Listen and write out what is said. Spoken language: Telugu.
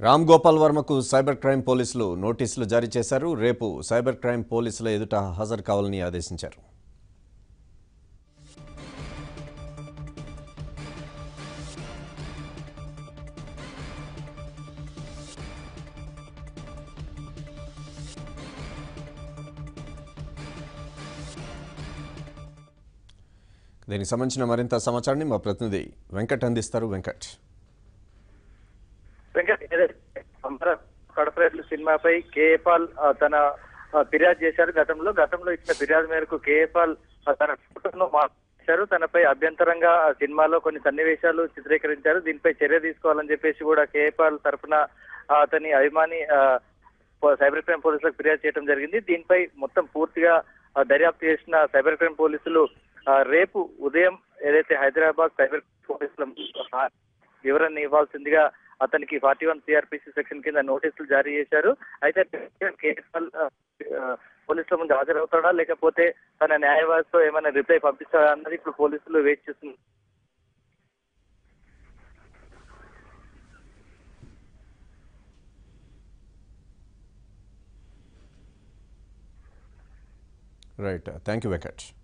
రామ్ గోపాల్ వర్మకు సైబర్ క్రైమ్ పోలీసులు నోటీసులు జారీ చేశారు రేపు సైబర్ క్రైమ్ పోలీసుల ఎదుట హాజరు కావాలని ఆదేశించారు దీనికి సంబంధించిన మరింత సమాచారాన్ని మా ప్రతినిధి వెంకట్ అందిస్తారు వెంకట్ వెంకట్ ఏదైతే అమర కడపరేట్లు సినిమాపై కేఏపాల్ ఆ, తన ఆ, ఫిర్యాదు చేశారు గతంలో గతంలో ఇచ్చిన ఫిర్యాదు మేరకు కేఏపాల్ ఆ, తన ఫోటోను మార్చారు తనపై అభ్యంతరంగా ఆ సినిమాలో కొన్ని సన్నివేశాలు చిత్రీకరించారు దీనిపై చర్య తీసుకోవాలని చెప్పేసి కూడా కేఏపాల్ తరఫున అతని అభిమాని ఆ, పో- సైబర్ క్రైమ్ పోలీసులకు ఫిర్యాదు చేయడం జరిగింది దీనిపై మొత్తం పూర్తిగా ఆ, దర్యాప్తు చేసిన సైబర్ క్రైమ్ పోలీసులు ఆ, రేపు ఉదయం ఏదైతే హైదరాబాద్ సైబర్ పోలీసుల ఆ, వివరణ ఇవ్వాల్సిందిగా అతనికి ఫార్టీ వన్ సిఆర్పిసి సెక్షన్ కింద నోటీసులు జారీ చేశారు అయితే కేఎస్ఎల్ పోలీసుల ముందు హాజరవుతాడా లేకపోతే తన న్యాయవాదితో ఏమైనా రిప్లై పంపిస్తాడా అన్నది ఇప్పుడు పోలీసులు వెయిట్ చేస్తున్నారు రైట్ థ్యాంక్ యూ వెంకట్